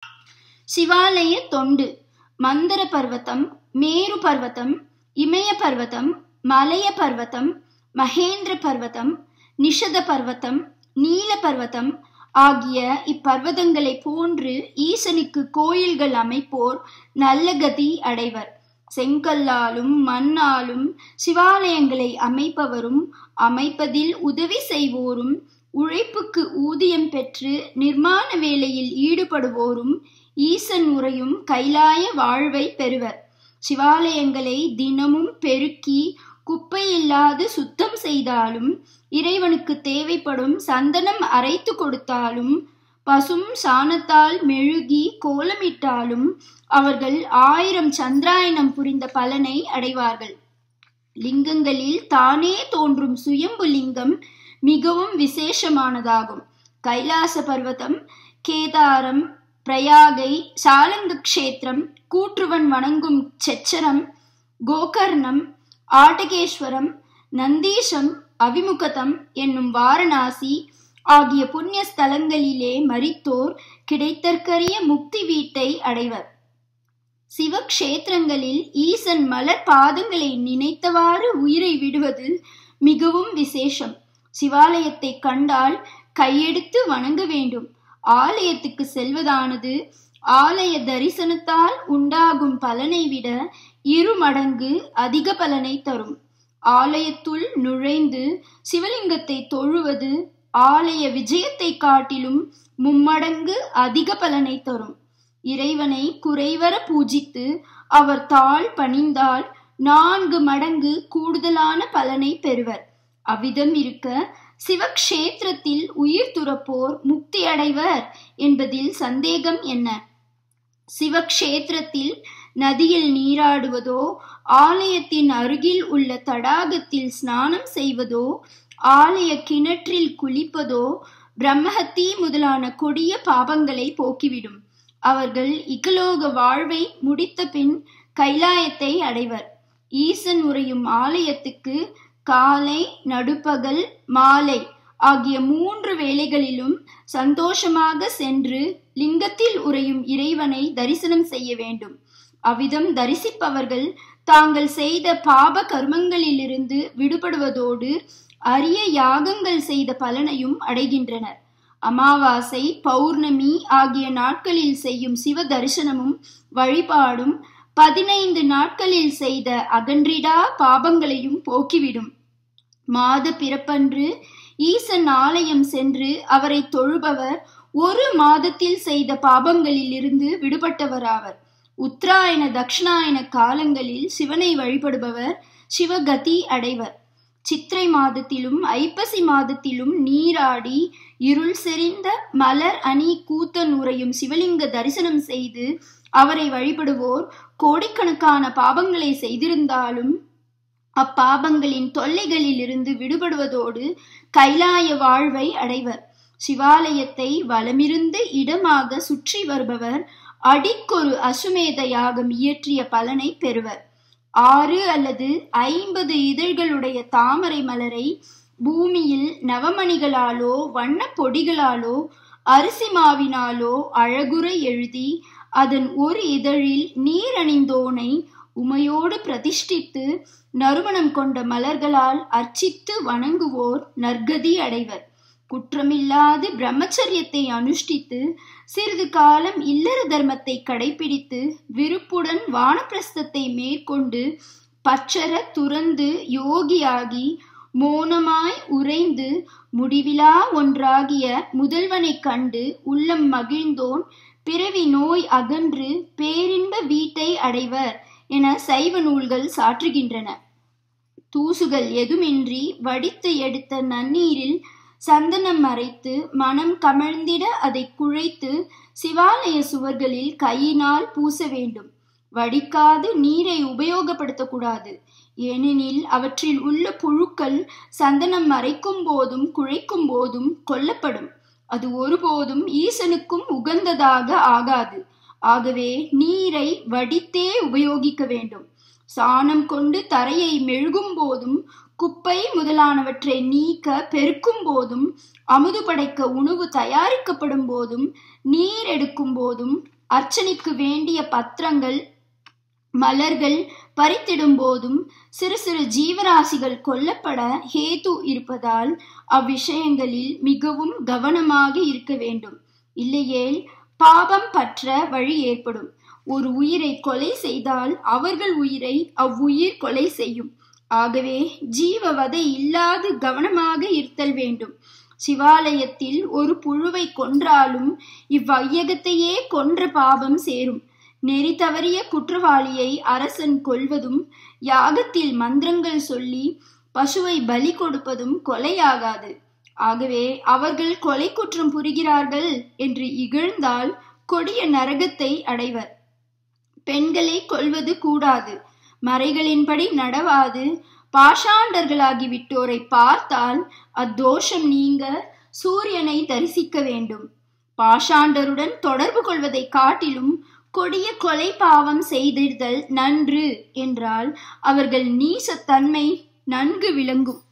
சிவாலய தொண்டு மந்தர பர்வதம் மேரு பர்வதம் இமய பர்வதம் மலய பர்வதம் மகேந்திர பர்வதம் நிஷத பர்வதம் நீல பர்வதம் ஆகிய இப்பர்வதங்களைப் போன்று ஈசனுக்கு கோயில்கள் அமைப்போர் நல்ல கதி அடைவர் செங்கல்லாலும் மண்ணாலும் சிவாலயங்களை அமைப்பவரும் அமைப்பதில் உதவி செய்வோரும் உழைப்புக்கு ஊதியம் பெற்று நிர்மாண வேலையில் ஈடுபடுவோரும் ஈசன் உரையும் கைலாய வாழ்வை பெறுவர் சிவாலயங்களை தினமும் பெருக்கி குப்பையில்லாது சுத்தம் செய்தாலும் இறைவனுக்கு தேவைப்படும் சந்தனம் அரைத்து கொடுத்தாலும் பசும் சாணத்தால் மெழுகி கோலமிட்டாலும் அவர்கள் ஆயிரம் சந்திராயனம் புரிந்த பலனை அடைவார்கள் லிங்கங்களில் தானே தோன்றும் சுயம்பு லிங்கம் மிகவும் விசேஷமானதாகும் கைலாச பர்வதம் கேதாரம் பிரயாகை சாலங்க கஷேத்திரம் கூற்றுவன் வணங்கும் செச்சரம் கோகர்ணம் ஆட்டகேஸ்வரம் நந்தீசம் அவிமுகதம் என்னும் வாரணாசி ஆகிய புண்ணிய ஸ்தலங்களிலே மரித்தோர் கிடைத்தற்கரிய முக்தி வீட்டை அடைவர் சிவக்ஷேத்திரங்களில் ஈசன் மலர் பாதங்களை நினைத்தவாறு உயிரை விடுவது மிகவும் விசேஷம் சிவாலயத்தை கண்டால் கையெடுத்து வணங்க வேண்டும் ஆலயத்துக்கு செல்வதானது ஆலய தரிசனத்தால் உண்டாகும் பலனை விட இரு மடங்கு அதிக பலனை தரும் ஆலயத்துள் நுழைந்து சிவலிங்கத்தை தொழுவது ஆலய விஜயத்தை காட்டிலும் மும்மடங்கு அதிக பலனை தரும் இறைவனை குறைவர பூஜித்து அவர் தாழ் பணிந்தால் நான்கு மடங்கு கூடுதலான பலனை பெறுவர் அவ்விதம் இருக்க சிவக்ஷேத்திரத்தில் உயிர் துறப்போர் முக்தி அடைவர் என்பதில் சந்தேகம் என்ன சிவக்ஷேத்திரத்தில் நதியில் நீராடுவதோ ஆலயத்தின் அருகில் உள்ள தடாகத்தில் ஸ்நானம் செய்வதோ ஆலய கிணற்றில் குளிப்பதோ பிரம்மஹத்தி முதலான கொடிய பாபங்களை போக்கிவிடும் அவர்கள் இகலோக வாழ்வை முடித்த பின் கைலாயத்தை அடைவர் ஈசன் உரையும் ஆலயத்துக்கு காலை நடுப்பகல் மாலை ஆகிய மூன்று வேளைகளிலும் சந்தோஷமாக சென்று லிங்கத்தில் உரையும் இறைவனை தரிசனம் செய்ய வேண்டும் அவ்விதம் தரிசிப்பவர்கள் தாங்கள் செய்த பாப கர்மங்களிலிருந்து விடுபடுவதோடு அரிய யாகங்கள் செய்த பலனையும் அடைகின்றனர் அமாவாசை பௌர்ணமி ஆகிய நாட்களில் செய்யும் சிவ தரிசனமும் வழிபாடும் பதினைந்து நாட்களில் செய்த அகன்றிடா பாபங்களையும் போக்கிவிடும் மாத பிறப்பன்று ஈசன் ஆலயம் சென்று அவரை தொழுபவர் ஒரு மாதத்தில் செய்த பாபங்களில் இருந்து விடுபட்டவராவர் உத்தராயண தக்ஷணாயன காலங்களில் சிவனை வழிபடுபவர் சிவகதி அடைவர் சித்திரை மாதத்திலும் ஐப்பசி மாதத்திலும் நீராடி இருள் செறிந்த மலர் அணி கூத்தன் உரையும் சிவலிங்க தரிசனம் செய்து அவரை வழிபடுவோர் கோடிக்கணக்கான பாபங்களை செய்திருந்தாலும் அப்பாபங்களின் தொல்லைகளில் இருந்து விடுபடுவதோடு கைலாய வாழ்வை அடைவர் சிவாலயத்தை வலமிருந்து இடமாக சுற்றி வருபவர் அடிக்கொரு அசுமேத யாகம் இயற்றிய பலனை பெறுவர் ஆறு அல்லது ஐம்பது இதழ்களுடைய தாமரை மலரை பூமியில் நவமணிகளாலோ வண்ண பொடிகளாலோ அரிசி மாவினாலோ அழகுற எழுதி அதன் ஒரு இதழில் நீர் அணிந்தோனை உமையோடு பிரதிஷ்டித்து நறுமணம் கொண்ட மலர்களால் அர்ச்சித்து வணங்குவோர் நற்கதி அடைவர் குற்றமில்லாது பிரம்மச்சரியத்தை அனுஷ்டித்து சிறிது காலம் இல்லற தர்மத்தை கடைபிடித்து விருப்புடன் வானப்பிரஸ்தத்தை மேற்கொண்டு பச்சர துறந்து யோகியாகி மோனமாய் உறைந்து முடிவிலா ஒன்றாகிய முதல்வனைக் கண்டு உள்ளம் மகிழ்ந்தோன் பிறவி நோய் அகன்று பேரின்ப வீட்டை அடைவர் என சைவ நூல்கள் சாற்றுகின்றன தூசுகள் எதுமின்றி வடித்து எடுத்த நன்னீரில் சந்தனம் மறைத்து மனம் கமழ்ந்திட அதை குழைத்து சிவாலய சுவர்களில் கையினால் பூச வேண்டும் வடிக்காது நீரை உபயோகப்படுத்தக்கூடாது ஏனெனில் அவற்றில் உள்ள புழுக்கள் சந்தனம் மறைக்கும் போதும் குழைக்கும் போதும் கொல்லப்படும் அது ஒருபோதும் ஈசனுக்கும் உகந்ததாக ஆகாது ஆகவே நீரை வடித்தே உபயோகிக்க வேண்டும் சாணம் கொண்டு தரையை மெழுகும் போதும் குப்பை முதலானவற்றை நீக்க பெருக்கும் போதும் அமுது படைக்க உணவு தயாரிக்கப்படும் போதும் நீர் எடுக்கும் போதும் அர்ச்சனைக்கு வேண்டிய பத்திரங்கள் மலர்கள் பறித்திடும் போதும் சிறு சிறு ஜீவராசிகள் கொல்லப்பட ஹேது இருப்பதால் அவ்விஷயங்களில் மிகவும் கவனமாக இருக்க வேண்டும் இல்லையேல் பாபம் பற்ற வழி ஏற்படும் ஒரு உயிரை கொலை செய்தால் அவர்கள் உயிரை அவ்வுயிர் கொலை செய்யும் ஆகவே ஜீவவதை இல்லாது கவனமாக இருத்தல் வேண்டும் சிவாலயத்தில் ஒரு புழுவை கொன்றாலும் இவ்வையகத்தையே கொன்ற பாபம் சேரும் நெறி தவறிய குற்றவாளியை அரசன் கொல்வதும் யாகத்தில் மந்திரங்கள் சொல்லி பசுவை பலி கொடுப்பதும் கொலையாகாது ஆகவே அவர்கள் கொலை குற்றம் புரிகிறார்கள் என்று இகழ்ந்தால் கொடிய நரகத்தை அடைவர் பெண்களை கொல்வது கூடாது மறைகளின்படி நடவாது பாஷாண்டர்களாகி விட்டோரை பார்த்தால் அத்தோஷம் நீங்க சூரியனை தரிசிக்க வேண்டும் பாஷாண்டருடன் தொடர்பு கொள்வதை காட்டிலும் கொடிய கொலை பாவம் செய்திருதல் நன்று என்றால் அவர்கள் நீசத்தன்மை நன்கு விளங்கும்